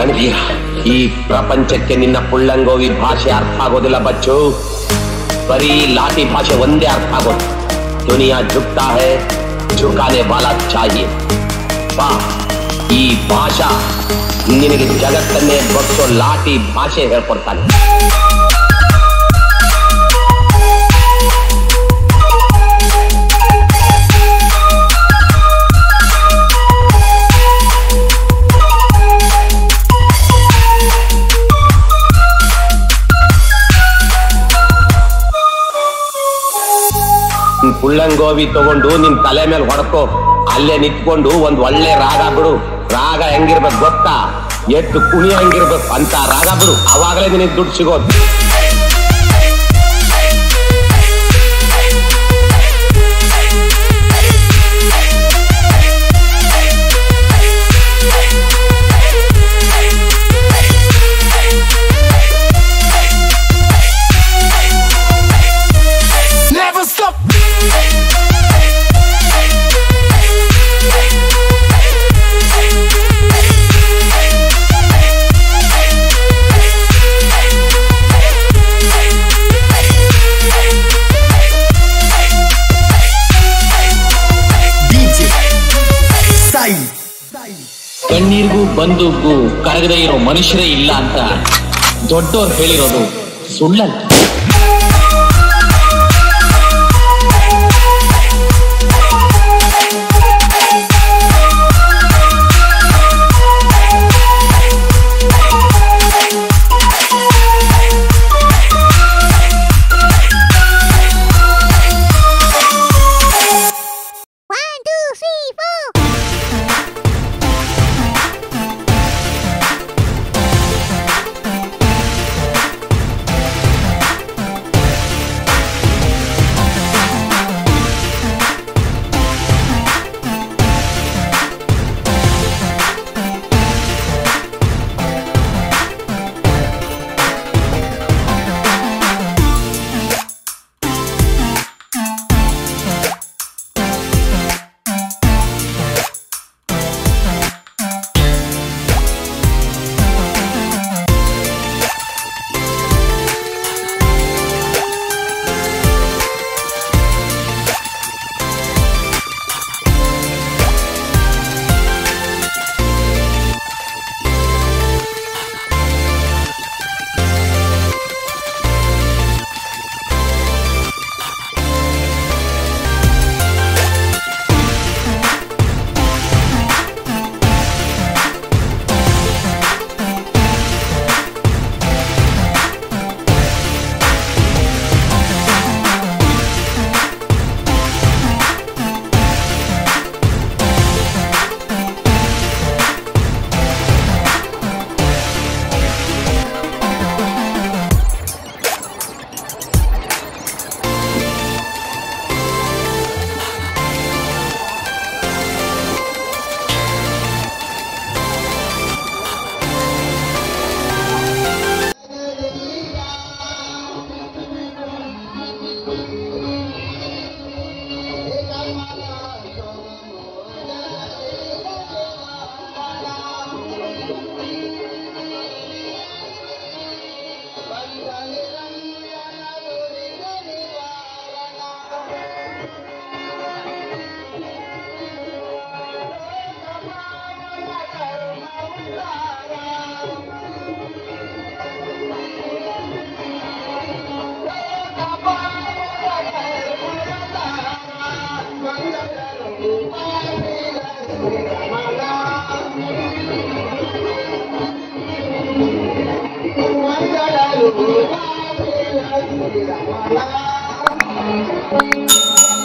ರಣಧೀರ ಈ ಪ್ರಪಂಚಕ್ಕೆ ನಿನ್ನ ಪುಳ್ಳಂಗೋವಿ ಭಾಷೆ ಅರ್ಥ ಆಗೋದಿಲ್ಲ ಬಚ್ಚು ಬರೀ ಲಾಠಿ ಭಾಷೆ ಒಂದೇ ಅರ್ಥ ಆಗೋದು ದುನಿಯಾ ಜುಕ್ತಾ ಹೇ ಜುಕಾನೆ ವಾಲಾ ಚಾಹಿಯೆ ಬಾ ಈ ಭಾಷಾ ನಿನಗೆ ಜಗತ್ತನ್ನೇ ಬಗ್ಸೋ ಲಾಠಿ ಭಾಷೆ ಹೇಳ್ಕೊಡ್ತಾನೆ ನಿನ್ ಪುಳ್ಳಂಗೋವಿ ತಗೊಂಡು ನಿನ್ ತಲೆ ಮೇಲೆ ಹೊಡ್ಕೋ ಅಲ್ಲೇ ನಿಂತ್ಕೊಂಡು ಒಂದ್ ಒಳ್ಳೆ ರಾಗ ಬಿಡು ರಾಗ ಹೆಂಗಿರ್ಬೇಕು ಗೊತ್ತಾ ಎಷ್ಟು ಕುಣಿ ಹಂಗಿರ್ಬೇಕು ಅಂತ ರಾಗ ಬಿಡು ಅವಾಗಲೇ ನಿನಗೆ ದುಡ್ಡು ಸಿಗೋದು Never stop. DJ Sai ಕಣ್ಣೀರಿಗೂ ಬಂದೂಗೂ ಕರಗದೇ ಇರೋ ಮನುಷ್ಯರೇ ಇಲ್ಲ ಅಂತ ದೊಡ್ಡೋರು ಹೇಳಿರೋದು ಸುಳ್ಳಲ್ಲ One, two, three, four. Thank you.